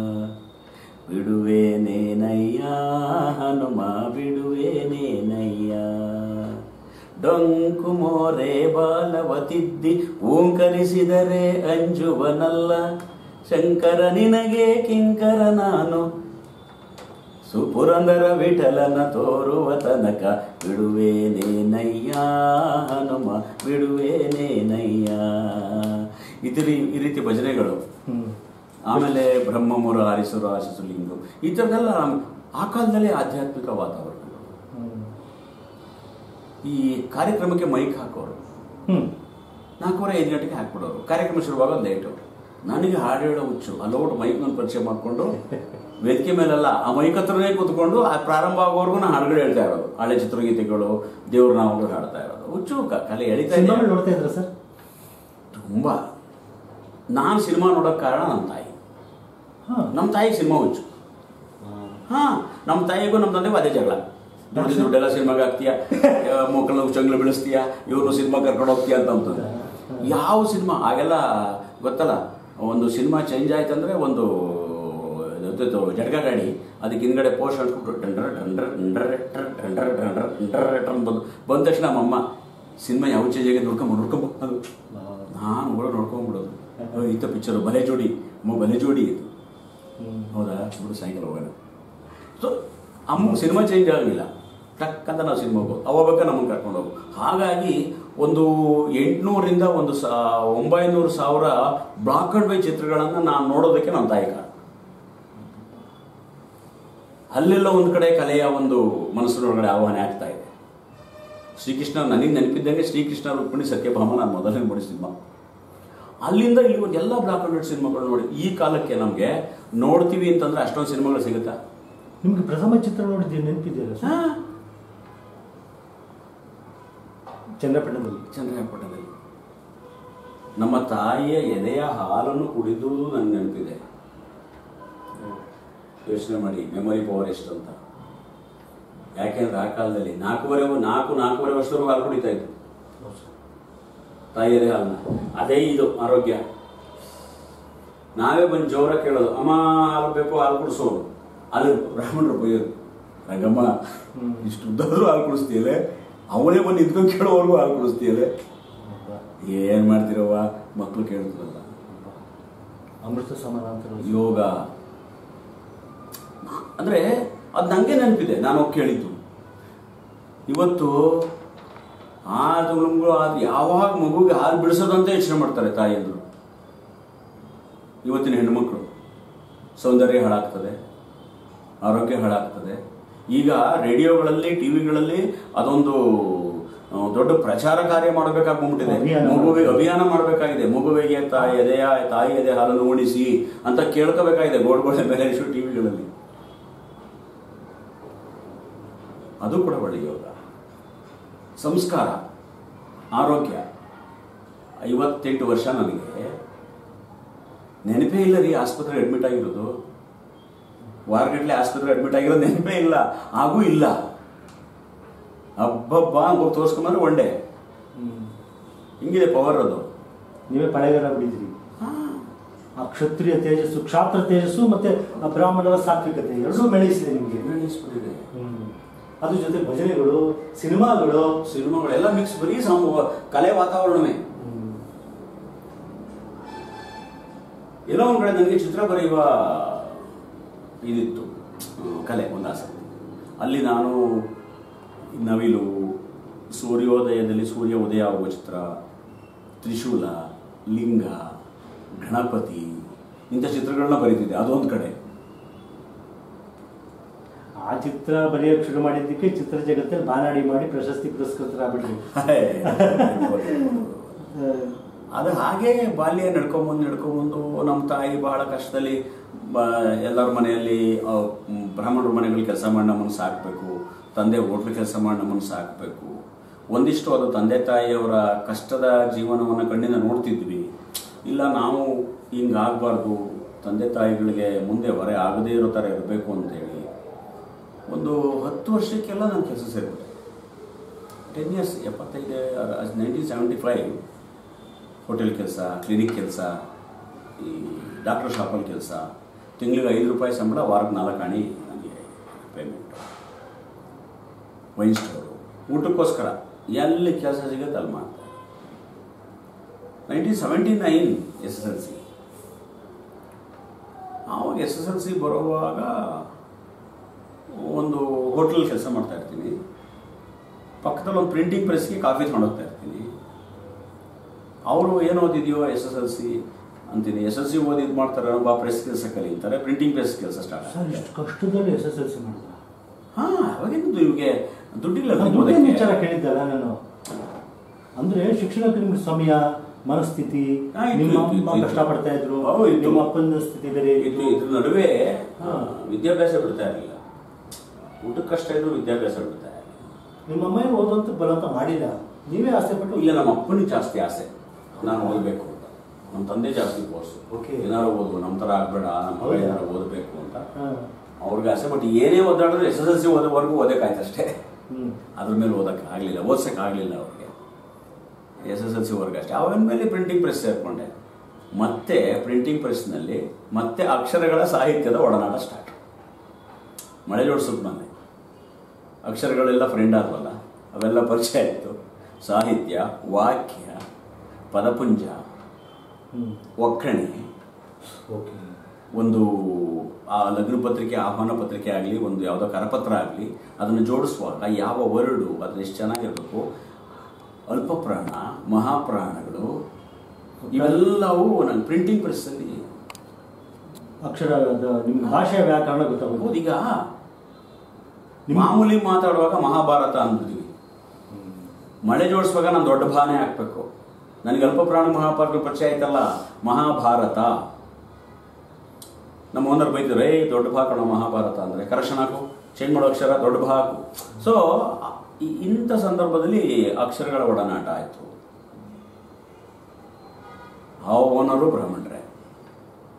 ಬಿಡುವೇನೆ ನಯ್ಯ ಹನುಮ ಬಿಡುವೇನೆ ನಯ್ಯ ಡೊಂಕು ಮೋರೆ ಬಾಲವ ತಿದ್ದಿ ಓಂಕರಿಸಿದರೆ ಅಂಜುವನಲ್ಲ ಶಂಕರ ನಿನಗೆ ಕಿಂಕರ ನಾನು ಸುಪುರಂದರ ವಿಠಲನ ತೋರುವ ತನಕ ಬಿಡುವೇನೆ ನಯ್ಯ ಹನುಮ ಬಿಡುವೇನೆ ನಯ್ಯ ಇದು ರೀ- ಈ ರೀತಿ ಭಜನೆಗಳು ಹ್ಮ್ ಆಮೇಲೆ ಬ್ರಹ್ಮಮುರ ಹರಿಸುರ ಶಿಶುಲಿಂಗು ಈ ಥರದ್ದೆಲ್ಲ ನಮ್- ಆ ಕಾಲದಲ್ಲೇ ಆಧ್ಯಾತ್ಮಿಕ ವಾತಾವರಣಗಳು ಹ್ಮ್ ಈ ಕಾರ್ಯಕ್ರಮಕ್ಕೆ ಮೈಕ್ ಹಾಕೋರು ಹ್ಮ್ ನಾಲ್ಕೂವರೆ ಐದು ಗಂಟೆಗೆ ಹಾಕ್ಬಿಡೋರು ಕಾರ್ಯಕ್ರಮ ಶುರುವಾಗೋದು ಲೇಟು ನನಗೆ ಹಾಡು ಹೇಳೋ ಹುಚ್ಚು ಅಲ್ಲೋಟ್ ಮೈಕ್ ನನ್ನ ಪರಿಚಯ ಮಾಡಿಕೊಂಡು ವೇದಿಕೆ ಮೇಲೆಲ್ಲ ಆ ಮೈಕ್ ಹತ್ರನೇ ಕೂತ್ಕೊಂಡು ಆ ಪ್ರಾರಂಭ ಆಗೋವರೆಗೂ ನಾನು ಹಾಡುಗಳು ಹೇಳ್ತಾ ಇರೋದು ಹಳೆ ಚಿತ್ರಗೀತೆಗಳು ದೇವ್ರ ನಾಮಗಳು ಹಾಡ್ತಾ ಇರೋದು ಹುಚ್ಚು ಕ- ಕಲೆ ಎಳಿತಾ ಇದೆ ಸಿನಿಮಾಗಳು ನೋಡ್ತಾ ಇದ್ರ ಸರ್ ತುಂಬಾ ನಾನು ಸಿನಿಮಾ ನೋಡೋಕೆ ಕಾರಣ ನಮ್ಮ ತಾಯಿ ಹಾ ನಮ್ಮ ತಾಯಿಗೆ ಸಿನಿಮಾ ಹುಚ್ಚು ಹಾ ನಮ್ಮ ತಾಯಿಗೂ ನಮ್ಮ ತಂದೆಗೂ ಅದೇ ಜಗಳ ದುಡ್ಡು ದುಡ್ಡೆಲ್ಲ ಸಿನಿಮಾಗೆ ಹಾಕ್ತೀಯ ಮಕ್ಕಳು ಚಂಗ್ಲು ಬೆಳೆಸ್ತೀಯ ಇವ್ರು ಸಿನಿಮಾ ಕರ್ಕೊಂಡು ಹೋಗ್ತೀಯ ಅಂತ ಅಂತಂದ್ರೆ ಯಾವ ಸಿನಿಮಾ ಆಗೆಲ್ಲ ಗೊತ್ತಲ್ಲ ಒಂದು ಸಿನಿಮಾ ಚೇಂಜ್ ಆಯ್ತಂದ್ರೆ ಒಂದು ಇದಿತ್ತು ಜಡ್ಗ ಗಾಡಿ ಅದಕ್ಕೆ ಹಿಂದ್ಗಡೆ ಪೋಸ್ಟ್ ಅಂಟ್ಬಿಟ್ಟು ಡಂಡ್ರ ಡಂಡ್ರ ಡಂಡ್ರ ರೆಟ್ರ ಡಂಡ್ರ ಡಂಡ್ರ ಡಂಡ್ರ ರೆಟ್ರ ಅಂತ ಬಂದು ಬಂದ ತಕ್ಷಣ ನಮ್ಮಮ್ಮ ಸಿನಿಮಾ ಯಾವ ಚೇಂಜ್ ಆಗಿದೆ ನೋಡ್ಕೊಂಬ ನೋಡ್ಕೊಂಬ ಅದು ನಾನು ಕೂಡ ನೋಡ್ಕೊಂಬಿಡೋದು ಇತ್ತ ಪಿಕ್ಚರು ಬಲೆ ಜೋಡಿ ಅಮ್ಮ ಬಲೆ ಜೋಡಿ ಇದು ಹ್ಮ್ ಹೌದಾ ಬಿಡು ಸಾಯಂಕಾಲ ಹೋಗೋಣ ಸೊ ಅಮ್ಮ ಸಿನಿಮಾ ಚೇಂಜ್ ಆಗಲಿಲ್ಲ ಟಕ್ ಅಂತ ನಾವು ಸಿನಿಮಾ ಹೋಗೋದು ಅವಾಗ ನಮ್ಮನ್ನು ಕರ್ಕೊಂಡು ಹೋಗು ಹಾಗಾಗಿ ಒಂದು ಎಂಟುನೂರಿಂದ ಒಂದು ಸಾ ಒಂಬೈನೂರು ಸಾವಿರ ಬ್ಲಾಕ್ ಅಂಡ್ ವೈಟ್ ಚಿತ್ರಗಳನ್ನು ನಾನು ನೋಡೋದಕ್ಕೆ ನನ್ನ ತಾಯಿ ಕಾರಣ ಅಲ್ಲೆಲ್ಲ ಒಂದು ಕಡೆ ಕಲೆಯ ಒಂದು ಮನಸ್ಸಿನೊಳಗಡೆ ಆಹ್ವಾನ ಆಗ್ತಾ ಇದೆ ಶ್ರೀಕೃಷ್ಣ ನನಗೆ ನೆನಪಿದ್ದಂಗೆ ಶ್ರೀಕೃಷ್ಣ ರುಕ್ಮಿಣಿ ಸತ್ಯಭಾಮ ನಾನು ಮೊದಲನೇ ನೋಡಿ ಸಿನಿಮಾ ಅಲ್ಲಿಂದ ಇಲ್ಲಿ ಒಂದು ಎಲ್ಲ ಬ್ಲಾಕ್ ಅಂಡ್ ವೈಟ್ ಸಿನಿಮಾಗಳು ನೋಡಿ ಈ ಕಾಲಕ್ಕೆ ನಮಗೆ ನೋಡ್ತೀವಿ ಅಂತಂದ್ರೆ ಅಷ್ಟೊಂದು ಸಿನಿಮಾಗಳು ಸಿಗುತ್ತಾ ನಿಮ್ಗೆ ಪ್ರಥಮ ಚಿತ್ರ ನೋಡಿದ್ದೀರಿ ನೆನಪಿದೆಯಲ್ಲ ಸರ್ ಹಾ ಚಂದ್ರಪಟ್ಟಣದಲ್ಲಿ ಚಂದ್ರಪಟ್ಟಣದಲ್ಲಿ ನಮ್ಮ ತಾಯಿಯ ಎದೆಯ ಹಾಲನ್ನು ಕುಡಿದು ನನಗೆ ನೆನಪಿದೆ ಯೋಚನೆ ಮಾಡಿ ಮೆಮೊರಿ ಪವರ್ ಎಷ್ಟು ಅಂತ ಯಾಕೆಂದ್ರೆ ಆ ಕಾಲದಲ್ಲಿ ನಾಲ್ಕೂವರೆ ನಾಲ್ಕು ನಾಲ್ಕೂವರೆ ವರ್ಷದವರೆಗೂ ಹಾಲು ಕುಡಿತಾ ಇತ್ತು ತಾಯಿಯದೇ ಹಾಲನ್ನ ಅದೇ ಇದು ಆರೋಗ್ಯ ನಾವೇ ಬಂದು ಜೋರ ಕೇಳೋದು ಅಮ್ಮ ಹಾಲು ಬೇಕು ಹಾಲು ಕುಡಿಸೋದು ಅಲ್ಲಿ ಬ್ರಾಹ್ಮಣರು ಬೈಯೋದು ರಂಗಮ್ಮ ಹ್ಮ್. ಇಷ್ಟು ಉದ್ದಾದ್ರೂ ಹಾಲು ಕುಡಿಸ್ತೀಯಲೆ ಅವನೇ ಬಂದು ನಿಂತ್ಕೊಂಡು ಕೇಳೋವರೆಗೂ ಹಾಲು ಕುಡಿಸ್ತೀಯಲೆ ಏನ್ ಮಾಡ್ತಿರವ್ವ ಮಕ್ಕಳು ಕೇಳ್ತಾರಲ್ಲ ಅಮೃತ ಸಮಾನ ಅಂತ ಯೋಗ ಅಂದ್ರೆ ಅದು ನಂಗೆ ನೆನಪಿದೆ ನಾನು ಹೋಗಿ ಕೇಳಿದ್ದು ಇವತ್ತು ಅದು ಅದು ಯಾವಾಗ ಮಗುಗೆ ಹಾಲು ಬಿಡಿಸೋದಂತ ಯೋಚನೆ ಮಾಡ್ತಾರೆ ತಾಯಿಯಂದ್ರು ಇವತ್ತಿನ ಹೆಣ್ಮಕ್ಳು ಸೌಂದರ್ಯ ಹಾಳಾಗ್ತದೆ ಆರೋಗ್ಯ ಹಾಳಾಗ್ತದೆ ಈಗ ರೇಡಿಯೋಗಳಲ್ಲಿ ಟಿವಿಗಳಲ್ಲಿ ಅದೊಂದು ಆ, ದೊಡ್ಡ ಪ್ರಚಾರ ಕಾರ್ಯ ಮಾಡಬೇಕಾಗ್ಬಿಟ್ಟಿದೆ ಅಭಿಯಾನ. ಮಗುವಿಗೆ ಅಭಿಯಾನ ಮಾಡಬೇಕಾಗಿದೆ ಮಗುವಿಗೆ ತಾಯಿ ಎದೆಯ ತಾಯಿ ಎದೆ ಹಾಲನ್ನು ಉಣಿಸಿ ಅಂತ ಕೇಳ್ಕೋಬೇಕಾಗಿದೆ ಗೋಡ್ಗೋಡೆ ಮೇಲೆ ಟಿವಿಗಳಲ್ಲಿ ಅದು ಕೂಡ ಒಳ್ಳೆಯ ಯೋಗ ಸಂಸ್ಕಾರ ಆರೋಗ್ಯ ಐವತ್ತೆಂಟು ವರ್ಷ ನನಗೆ ನೆನಪೇ ಇಲ್ಲ ರೀ ಆಸ್ಪತ್ರೆ ಅಡ್ಮಿಟ್ ಆಗಿರೋದು ವಾರಗಟ್ಟಲೆ ಆಸ್ಪತ್ರೆ ಅಡ್ಮಿಟ್ ಆಗಿರೋದು ನೆನಪೇ ಇಲ್ಲ ಹಾಗೂ ಇಲ್ಲ ಹಬ್ಬಬ್ಬ ಹೋಗಿ ತೋರಿಸ್ಕೊಂಬಂದ್ರೆ ಒಳ್ಳೆ ಹಿಂಗಿದೆ ಪವರ್ ಅದು ನೀವೇ ಪಳೆಗಾರ ಬಿಡಿದ್ರಿ ಆ ಕ್ಷತ್ರಿಯ ತೇಜಸ್ಸು ಕ್ಷಾತ್ರ ತೇಜಸ್ಸು ಮತ್ತೆ ಆ ಬ್ರಾಹ್ಮಣರ ಸಾತ್ವಿಕತೆ ಎರಡೂ ಮೆಳೆಸಿದೆ ನಿಮಗೆ ಬೆಳೆಸ್ಬಿಟ್ಟಿದೆ. ಅದ್ರ ಜೊತೆ ಭಜನೆಗಳು ಸಿನಿಮಾಗಳು ಸಿನಿಮಾಗಳೆಲ್ಲ ಮಿಕ್ಸ್ ಬರೀ ಸಾಮ ಕಲೆ ವಾತಾವರಣವೇ ಎಲ್ಲೋ ಒಂದ್ ಕಡೆ ನನಗೆ ಚಿತ್ರ ಬರೆಯುವ ಇದಿತ್ತು ಆ, ಕಲೆ ಒಂದು ಆಸಕ್ತಿ ಅಲ್ಲಿ ನಾನು ನವಿಲು ಸೂರ್ಯೋದಯದಲ್ಲಿ ಸೂರ್ಯ ಉದಯ ಆಗುವ ಚಿತ್ರ ತ್ರಿಶೂಲ ಲಿಂಗ ಗಣಪತಿ ಇಂಥ ಚಿತ್ರಗಳನ್ನ ಬರೀತಿದ್ದೆ ಅದೊಂದು ಕಡೆ ಆ ಚಿತ್ರ ಬರೆಯೋಕೆ ಶುರು ಮಾಡಿದ್ದಕ್ಕೆ ಚಿತ್ರ ಜಗತ್ತಲ್ಲಿ ಬಾನಾಡಿ ಮಾಡಿ ಪ್ರಶಸ್ತಿ ಪುರಸ್ಕೃತರಾಗ್ಬಿಟ್ರಿ ಅದು ಹಾಗೆ ಬಾಲ್ಯ ನಡ್ಕೊಂಬಂದು ನಡ್ಕೊಂಬಂದು ನಮ್ಮ ತಾಯಿ ಬಹಳ ಕಷ್ಟದಲ್ಲಿ ಬ ಎಲ್ಲರ ಮನೆಯಲ್ಲಿ ಆ, ಮ್, ಬ್ರಾಹ್ಮಣರ ಮನೆಗಳಲ್ಲಿ ಕೆಲಸ ಮಾಡಿ ನಮ್ಮನ್ನು ಸಾಕಬೇಕು ತಂದೆ ಹೋಟ್ಲು ಕೆಲಸ ಮಾಡಿ ನಮ್ಮನ್ನು ಸಾಕಬೇಕು ಒಂದಿಷ್ಟು ಅದು ತಂದೆ ತಾಯಿಯವರ ಕಷ್ಟದ ಜೀವನವನ್ನು ಕಣ್ಣಿಂದ ನೋಡ್ತಿದ್ವಿ ಇಲ್ಲ ನಾವು ಹಿಂಗಾಗಬಾರ್ದು ತಂದೆ ತಾಯಿಗಳಿಗೆ ಮುಂದೆ ಹೊರೆ ಆಗದೇ ಇರೋ ಥರ ಇರಬೇಕು ಅಂತೇಳಿ ಒಂದು ಹತ್ತು ವರ್ಷಕ್ಕೆಲ್ಲ ನಾನು ಕೆಲಸ ಸೇರಿಬಿಟ್ಟೆ ಟೆನ್ ಇಯರ್ಸ್ ಎಪ್ಪತ್ತೈದು ನೈನ್ಟೀನ್ ಸೆವೆಂಟಿ ಫೈವ್ ಹೋಟೆಲ್ ಕೆಲಸ ಕ್ಲಿನಿಕ್ ಕೆಲಸ ಈ ಡಾಕ್ಟರ್ ಶಾಪಲ್ಲಿ ಕೆಲಸ ತಿಂಗಳಿಗೆ ಐದು ರೂಪಾಯಿ ಸಂಬಳ ವಾರಕ್ಕೆ ನಾಲ್ಕು ಆಣಿ ನನಗೆ ಪೇಮೆಂಟ್ ವೈನ್ ಸ್ಟೋರು ಊಟಕ್ಕೋಸ್ಕರ ಎಲ್ಲಿ ಕೆಲಸ ಸಿಗುತ್ತೆ ಅಲ್ಲಿ ಮಾಡ್ತಾರೆ nineteen seventy nine S S L C ಆವಾಗ ಎಸ್ ಎಸ್ ಎಲ್ ಸಿ ಬರುವಾಗ ಒಂದು ಹೋಟೆಲ್ ಕೆಲಸ ಮಾಡ್ತಾ ಇರ್ತೀನಿ ಪಕ್ಕದಲ್ಲಿ ಒಂದು ಪ್ರಿಂಟಿಂಗ್ ಪ್ರೆಸ್ಗೆ ಕಾಫಿ ತಗೊಂಡೋಗ್ತಾ ಇರ್ತೀನಿ ಅವರು ಏನು ಓದಿದೆಯೋ ಎಸ್ ಎಸ್ ಎಲ್ ಸಿ ಅಂತೀನಿ ಎಸ್ ಎಲ್ ಸಿ ಓದಿ ಇದು ಮಾಡ್ತಾರೆ ಬಾ ಪ್ರೆಸ್ ಕೆಲಸ ಕಲಿತಾರೆ ಪ್ರಿಂಟಿಂಗ್ ಪ್ರೆಸ್ ಕೆಲಸ ಸ್ಟಾರ್ಟ್ ಸರ್ ಇಷ್ಟು ಕಷ್ಟದಲ್ಲಿ ಎಸ್ ಎಸ್ ಎಲ್ ಸಿ ಮಾಡಿದ್ರ ಹಾ ಅವಾಗಿಂದು ಇವ್ಗೆ ದುಡ್ಡಿಲ್ಲ ದುಡ್ಡಿನ ಓದಕ್ಕೆ. ವಿಚಾರ ಕೇಳಿದ್ದಲ್ಲ ನಾನು ಅಂದ್ರೆ ಶಿಕ್ಷಣಕ್ಕೆ ನಿಮ್ಗೆ ಸಮಯ ಮನಸ್ಥಿತಿ ಹಾ, ಇತ್ತು, ನಿಮ್ಮ ಇತ್ತು, ಅಮ್ಮ ಇತ್ತು. ಕಷ್ಟಪಡ್ತಾ ಇದ್ರು ಹೌದು, ಇತ್ತು. ನಿಮ್ಮ ಅಪ್ಪನ ಸ್ಥಿತಿ ಬೇರೆ ಇದು ಇತ್ತು ಇದ್ರ ನಡುವೆ ಹಾ. ವಿದ್ಯಾಭ್ಯಾಸ ಬಿಡ್ತಾ ಇರಲಿಲ್ಲ ಊಟಕ್ಕೆ ಕಷ್ಟ ಇದ್ರು ವಿದ್ಯಾಭ್ಯಾಸ ಬಿಡ್ತಾ ಇರಲಿಲ್ಲ ನಿಮ್ಮ ಅಮ್ಮ ಏನು ಓದುವಂತ ಬರುವಂತ ಮಾಡಿಲ್ಲ ನೀವೇ ಆಸೆ ಪಟ್ಟು ಇಲ್ಲ ನಮ್ಮ ಅಪ್ಪನಿಗೆ ಜಾಸ್ತಿ ಆಸೆ ನಾನು ಓದಬೇಕು ಅಂತ ನಮ್ಮ ತಂದೆ ಜಾಸ್ತಿ ಕೋರ್ಸು Okay. ಏನಾರು ಓದು ನಮ್ಮ ಥರ ಆಗ್ಬೇಡ ನಮ್ಮ ಮಗ ಹೌದಾ? ಏನಾರು ಓದಬೇಕು ಅಂತ ಹಾ. ಅವ್ರಿಗೆ ಆಸೆ ಬಟ್ ಏನೇ ಓದಾಡಿದ್ರು ಎಸ್ ಎಸ್ ಎಲ್ ಸಿ ಓದೋವರೆಗೂ ಓದಕ್ಕಾಯ್ತಷ್ಟೇ ಹ್ಮ್ ಅದ್ರ ಮೇಲೆ ಓದಕ್ಕೆ ಆಗಲಿಲ್ಲ ಓದ್ಸಕ್ಕೆ ಆಗಲಿಲ್ಲ ಅವ್ರಿಗೆ ಎಸ್ ಎಸ್ ಎಲ್ ಸಿ ವರ್ಗ ಅಷ್ಟೇ ಅವಾಗಿನ ಮೇಲೆ ಪ್ರಿಂಟಿಂಗ್ ಪ್ರೆಸ್ ಸೇರ್ಕೊಂಡೆ ಮತ್ತೆ ಪ್ರಿಂಟಿಂಗ್ ಪ್ರೆಸ್ನಲ್ಲಿ ಮತ್ತೆ ಅಕ್ಷರಗಳ ಸಾಹಿತ್ಯದ ಒಡನಾಟ ಸ್ಟಾರ್ಟ್ ಮಳೆ ಜೋಡಿಸೋದು ಬಂದೆ ಅಕ್ಷರಗಳೆಲ್ಲ ಫ್ರೆಂಡ್ ಆದ್ವಲ್ಲ ಅವೆಲ್ಲ ಪರಿಚಯ ಆಯಿತು ಸಾಹಿತ್ಯ ವಾಕ್ಯ ಪದಪುಂಜ ಹ್ಮ್ ಒಕ್ಕಣೆ ಓಕೆ ಒಂದು ಆ ಲಗ್ನ ಪತ್ರಿಕೆ ಆಹ್ವಾನ ಪತ್ರಿಕೆ ಆಗಲಿ ಒಂದು ಯಾವುದೋ ಕರಪತ್ರ ಆಗಲಿ ಅದನ್ನು ಜೋಡಿಸುವಾಗ ಯಾವ ವರ್ಡು ಅದನ್ನ ಎಷ್ಟು ಚೆನ್ನಾಗಿರಬೇಕು ಅಲ್ಪಪ್ರಾಣ ಮಹಾಪ್ರಾಣಗಳು ಇವೆಲ್ಲವೂ ನನ್ನ ಪ್ರಿಂಟಿಂಗ್ ಪ್ರೆಸ್ಸಲ್ಲಿ ಅಕ್ಷರ ಅದು ನಿಮ್ಮ ಭಾಷೆಯ ವ್ಯಾಕರಣ ಗೊತ್ತಾಗುತ್ತೆ ಹೌದು ಈಗ ಮಾಮೂಲಿ ಮಾತಾಡುವಾಗ ಮಹಾಭಾರತ ಅಂದ್ಬಿಡ್ತೀವಿ ಮಳೆ ಜೋಡಿಸುವಾಗ ನಾನು ದೊಡ್ಡ ಭಾವನೆ ಹಾಕ್ಬೇಕು ನನಗೆ ಅಲ್ಪಪ್ರಾಣ ಮಹಾಭಾರತ ಪರಿಚಯ ಆಯ್ತಲ್ಲ ಮಹಾಭಾರತ ನಮ್ಮ ಓನರ್ ಬೈತಿದ್ರು ಏ ದೊಡ್ಡ ಭಾ ಕಣೋ ಮಹಾಭಾರತ ಅಂದರೆ ಕರೆಕ್ಷನ್ ಹಾಕು ಚೇಂಜ್ ಮಾಡೋ ಅಕ್ಷರ ದೊಡ್ಡ ಭಾ ಹಾಕು ಸೊ ಇಂಥ ಸಂದರ್ಭದಲ್ಲಿ ಅಕ್ಷರಗಳ ಒಡನಾಟ ಆಯಿತು ಆ ಓನರು ಬ್ರಾಹ್ಮಣರೇ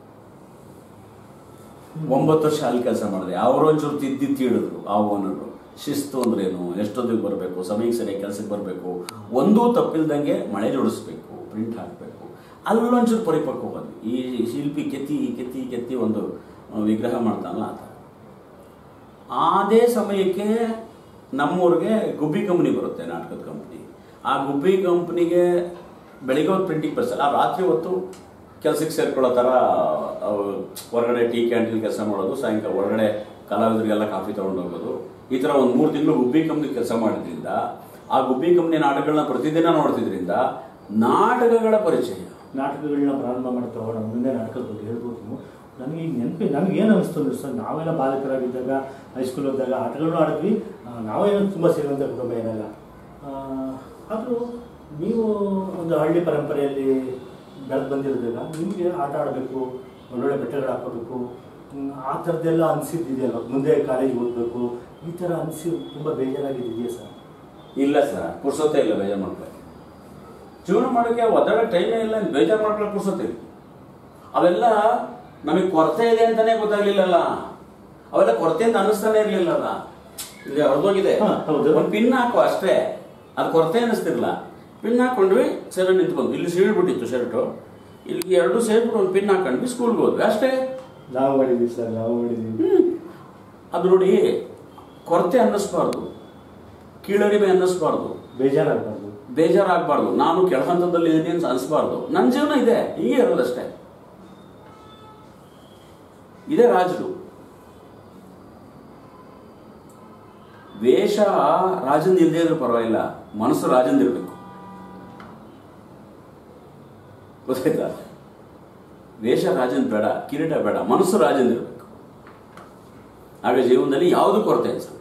ಒಂಬತ್ತು ವರ್ಷ ಅಲ್ಲಿ ಕೆಲಸ ಮಾಡಿದೆ ಅವರು ಒಂಚೂರು ತಿದ್ದಿ ತೀಡಿದ್ರು ಆ ಓನರು ಶಿಸ್ತು ಅಂದ್ರೇನು ಎಷ್ಟೊತ್ತಿಗೆ ಬರಬೇಕು ಸಮಯಕ್ಕೆ ಸರಿಯಾಗಿ ಕೆಲಸಕ್ಕೆ ಬರಬೇಕು ಒಂದೂ ತಪ್ಪಿಲ್ದಂಗೆ ಮಳೆ ಜೋಡಿಸ್ಬೇಕು ಪ್ರಿಂಟ್ ಹಾಕಬೇಕು ಅಲ್ಲೊಂಚೂರು ಪರಿಪಕ್ವ ಬಂದು ಈ ಶಿಲ್ಪಿ ಕೆತ್ತಿ ಕೆತ್ತಿ ಕೆತ್ತಿ ಒಂದು ಆ, ವಿಗ್ರಹ ಮಾಡ್ತಾನಲ್ಲ ಆ ಥರ ಅದೇ ಸಮಯಕ್ಕೆ ನಮ್ಮೂರಿಗೆ ಗುಬ್ಬಿ ಕಂಪ್ನಿ ಬರುತ್ತೆ ನಾಟಕದ ಕಂಪ್ನಿ ಆ ಗುಬ್ಬಿ ಕಂಪ್ನಿಗೆ ಬೆಳಿಗ್ಗೆ ಹೊತ್ತು ಪ್ರಿಂಟಿಂಗ್ ಪ್ರೆಸ್ ಆ ರಾತ್ರಿ ಹೊತ್ತು ಕೆಲಸಕ್ಕೆ ಸೇರ್ಕೊಳ್ಳೋ ಥರ ಅವು ಹೊರಗಡೆ ಟೀ ಕ್ಯಾಂಟೀನ್ ಕೆಲಸ ಮಾಡೋದು ಸಾಯಂಕಾಲ ಹೊರಗಡೆ ಕಲಾವಿದರಿಗೆಲ್ಲ ಕಾಫಿ ತೊಗೊಂಡು ಹೋಗೋದು ಈ ಥರ ಒಂದು ಮೂರು ತಿಂಗಳು ಗುಬ್ಬಿ ಕಂಪ್ನಿ ಕೆಲಸ ಮಾಡಿದ್ರಿಂದ ಆ ಗುಬ್ಬಿ ಕಂಪ್ನಿ ನಾಟಕಗಳನ್ನ ಪ್ರತಿದಿನ ನೋಡ್ತಿದ್ರಿಂದ ನಾಟಕಗಳ ಪರಿಚಯ ನಾಟಕಗಳನ್ನ ಪ್ರಾರಂಭ ಮಾಡ್ತಾ ಹೋಗೋಣ ಮುಂದೆ ನಾಟಕದ ಬಗ್ಗೆ ಹೇಳ್ಬೋದು ನೀವು ನನಗೆ ಈಗ ನೆನಪಿ ನನಗೆ ಏನು ಅನಿಸ್ತು ಅಂದ್ರೆ ಸರ್ ನಾವೆಲ್ಲ ಬಾಲಕರಾಗಿದ್ದಾಗ ಹೈಸ್ಕೂಲ್ ಹೋದಾಗ ಆಟಗಳನ್ನು ಆಡಿದ್ವಿ ಆ, ನಾವೇನು ತುಂಬ ಸೇರುವಂಥ ಕುಟುಂಬ ಏನಲ್ಲ ಆದರೂ ನೀವು ಒಂದು ಹಳ್ಳಿ ಪರಂಪರೆಯಲ್ಲಿ ಬೆಳೆದು ಬಂದಿರೋದಾಗ ನಿಮಗೆ ಆಟ ಆಡಬೇಕು ಒಳ್ಳೊಳ್ಳೆ ಬಟ್ಟೆಗಳು ಹಾಕೋಬೇಕು ಹ್ಮ್, ಆ ಥರದ್ದೆಲ್ಲ ಅನಿಸಿದ್ದಿದೆಯಲ್ಲ ಮುಂದೆ ಕಾಲೇಜಿಗೆ ಓದಬೇಕು ಈ ಥರ ಅನಿಸಿ ತುಂಬ ಬೇಜಾರಾಗಿದೆಯಾ ಸರ್ ಇಲ್ಲ ಸರ್ ಪುರ್ಸೊತ್ತೆ ಇಲ್ಲ ಬೇಜಾರು ಮಾಡ್ಕೊಳ್ಳಿ ಜೀವನ ಮಾಡೋಕ್ಕೆ ಒದ್ದಾಡೋ ಟೈಮೇ ಇಲ್ಲ ಬೇಜಾರು ಮಾಡ್ಕೊಳ್ಳೋ ಪುರ್ಸೊತ್ತೆ ಇಲ್ಲ ಅವೆಲ್ಲ ನಮಗೆ ಕೊರತೆ ಇದೆ ಅಂತಾನೆ ಗೊತ್ತಾಗ್ಲಿಲ್ಲಲ್ಲ ಅವೆಲ್ಲ ಕೊರತೆ ಅಂತ ಅನ್ನಿಸ್ತಾನೆ ಇರ್ಲಿಲ್ಲಲ್ಲ ಇಲ್ಲಿ ಹೊರದೋಗಿದೆ ಹಾ, ಹೌದು. ಒಂದು ಪಿನ್ ಹಾಕು ಅಷ್ಟೇ ಅದು ಕೊರತೆ ಅನ್ನಿಸ್ತಿರ್ಲಿಲ್ಲ ಪಿನ್ ಹಾಕೊಂಡ್ವಿ ಸರಿ ನಿಂತ್ಕೊಂಡು ಇಲ್ಲಿ ಸೀಳ್ಬಿಟ್ಟಿತ್ತು ಶರ್ಟು ಇಲ್ಲಿ ಎರಡು ಸೇರ್ಬಿಟ್ಟು ಒಂದು ಪಿನ್ ಹಾಕೊಂಡ್ವಿ ಸ್ಕೂಲ್ಗೆ ಹೋದ್ವಿ ಅಷ್ಟೇ ನಾವು ಮಾಡಿದ್ದೀವಿ ಸರ್ ನಾವು ಮಾಡಿದ್ದೀವಿ ಹ್ಮ್. ಅದು ನೋಡಿ ಕೊರತೆ ಅನ್ನಿಸ್ಬಾರ್ದು ಕೀಳರಿಮೆ ಅನ್ನಿಸ್ಬಾರ್ದು ಬೇಜಾರಾಗಬಾರ್ದು ಬೇಜಾರಾಗಬಾರ್ದು ನಾನು ಕೆಳ ಹಂತದಲ್ಲಿ ಇದೀನಿ ಅಂತ ಅನಿಸ್ಬಾರ್ದು ನನ್ನ ಜೀವನ ಇದೆ ಹೀಗೆ ಇರೋದಷ್ಟೇ ಇದೇ ರಾಜರು ವೇಷ ರಾಜಂದ್ ಇಲ್ಲದೆ ಇದ್ರೂ ಪರವಾಗಿಲ್ಲ ಮನಸ್ಸು ರಾಜಂದ್ ಇರಬೇಕು ಗೊತ್ತಾಯ್ತಾ ವೇಷ ರಾಜಂದ್ ಬೇಡ ಕಿರೀಟ ಬೇಡ ಮನಸ್ಸು ರಾಜಂದ್ ಇರಬೇಕು ಆಗ ಜೀವನದಲ್ಲಿ ಯಾವುದು ಕೊರತೆ ಅನ್ಸಲ್ಲ